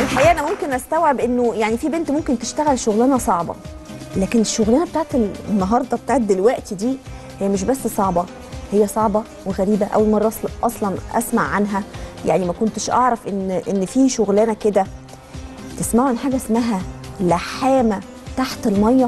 الحقيقه انا ممكن استوعب انه يعني في بنت ممكن تشتغل شغلانه صعبه لكن الشغلانه بتاعت النهارده بتاعت دلوقتي دي هي مش بس صعبه هي صعبه وغريبه اول مره أصل اصلا اسمع عنها يعني ما كنتش اعرف ان ان في شغلانه كده تسمعوا عن حاجه اسمها لحامه تحت الميه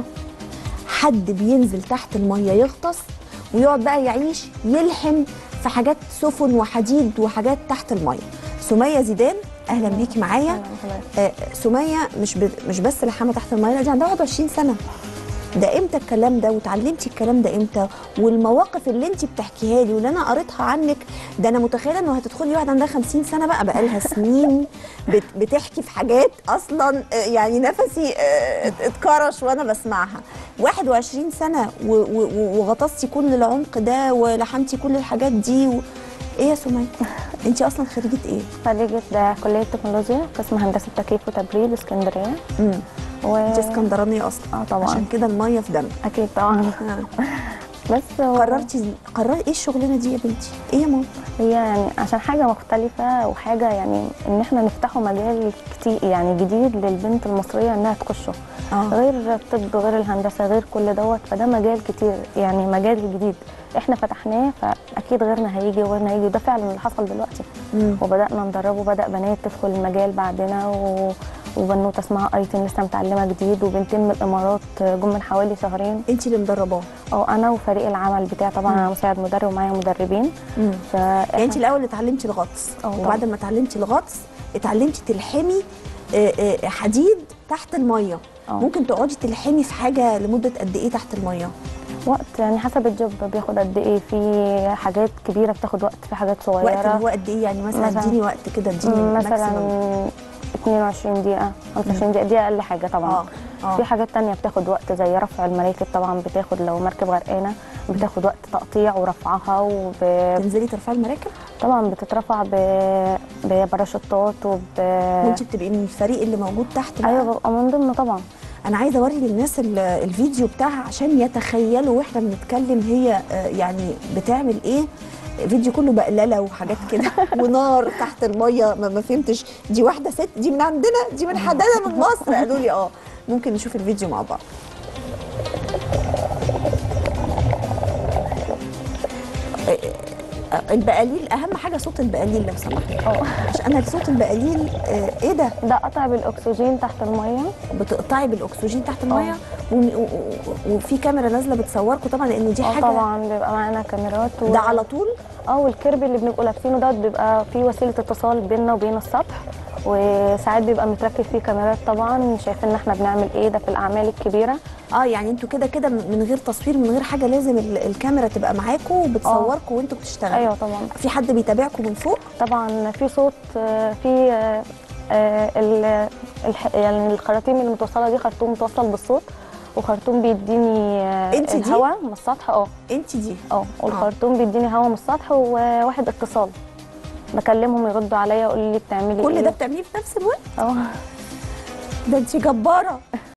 حد بينزل تحت الميه يغطس ويقعد بقى يعيش يلحم في حاجات سفن وحديد وحاجات تحت الميه سميه زيدان اهلا بيكي معايا آه، سميه مش ب... مش بس لحامه تحت الميه لا دي عندها 21 سنه ده امتى الكلام ده وتعلمتي الكلام ده امتى والمواقف اللي انت بتحكيها لي واللي انا قريتها عنك ده انا متخيله انه هتدخلي واحده عندها 50 سنه بقى بقى لها سنين بت... بتحكي في حاجات اصلا آه، يعني نفسي آه، ات- اتكرش وانا بسمعها 21 سنه و... و... وغطستي كل العمق ده ولحمتي كل الحاجات دي و... ايه يا سميه انت اصلا خريجه ايه خريجة ده كلية تكنولوجيا قسم هندسة تكييف وتبريد اسكندرية امم و... انت اسكندرانيه اصلا اه طبعا عشان كده الميه في دمك أكيد طبعا آه. بس هو- قررتي قررت ايه الشغلانه دي يا بنتي ايه يا ماما هي يعني عشان حاجة مختلفة وحاجة يعني إن إحنا نفتحوا مجال كتير يعني جديد للبنت المصرية إنها تخشه اه غير الطب غير الهندسة غير كل دوت فده مجال كتير يعني مجال جديد احنا فتحناه فاكيد غيرنا هيجي وغيرنا هيجي وده فعلا اللي حصل دلوقتي مم. وبدانا ندربه وبدا بنات تدخل المجال بعدنا و... وبنوته اسمها ايتن لسه متعلمه جديد وبنتين من الامارات جم من حوالي شهرين انت اللي مدرباه اه انا وفريق العمل بتاعي طبعا انا مساعد مدرب ومعايا مدربين ف يعني انت الاول اتعلمتي الغطس اه طبعا. وبعد ما اتعلمتي الغطس اتعلمتي تلحمي آه، آه، حديد تحت الميه اه. ممكن تقعدي تلحمي في حاجه لمده قد ايه تحت الميه وقت يعني حسب الجوب بياخد قد ايه في حاجات كبيره بتاخد وقت في حاجات صغيره وقت اللي هو قد ايه يعني مثلا مثلا- اديني وقت كده اديني مثلا maximum. 22 دقيقة 25 دقيقة دي أقل حاجة طبعا اه اه في حاجات تانية بتاخد وقت زي رفع المراكب طبعا بتاخد لو مركب غرقانة بتاخد وقت تقطيع ورفعها وطبعا تنزلي ترفعي المراكب بتترفع ب- بباراشوتات وب وانت بتبقي من الفريق اللي موجود تحت بقى. ايوه ببقى من ضمن طبعا انا عايزه اوري للناس ال- الفيديو بتاعها عشان يتخيلوا واحنا بنتكلم هي آه، يعني بتعمل ايه فيديو كله بقلله وحاجات كده ونار تحت الميه ما, ما فهمتش دي واحده ست دي من عندنا دي من حدانا من مصر قالوا لي اه ممكن نشوف الفيديو مع بعض آه، آه، البقاليل اهم حاجه صوت البقاليل لو سمحت اه عشان انا صوت البقاليل آه، ايه ده ده قطع بالاكسجين تحت الميه بتقطعي بالاكسجين تحت الميه و- و- و- وفي كاميرا نازله بتصوركم طبعا لانه دي اه حاجه طبعا بيبقى معانا كاميرات و... ده على طول اه والكيربي اللي بنبقوا لابسينه دوت بيبقى فيه وسيله اتصال بيننا وبين السطح وساعات بيبقى متركب فيه كاميرات طبعا شايفين ان احنا بنعمل ايه ده في الاعمال الكبيره اه يعني انتوا كده كده من غير تصوير من غير حاجه لازم ال- الكاميرا تبقى معاكم وبتصوركم وانتوا بتشتغلوا ايوه طبعا في حد بيتابعكم من فوق طبعا في صوت آه، في آه، آه، ال- الح- يعني الخراطيم اللي متوصله دي خرطوم متوصل بالصوت وخرطوم بيديني آه، انت دي؟ الهواء من السطح اه انت دي اه والخرطوم بيديني هواء من السطح وواحد اتصال بكلمهم يردوا عليا يقولوا لي بتعملي كل ايه ده بتعمليه في نفس الوقت اه ده انت جباره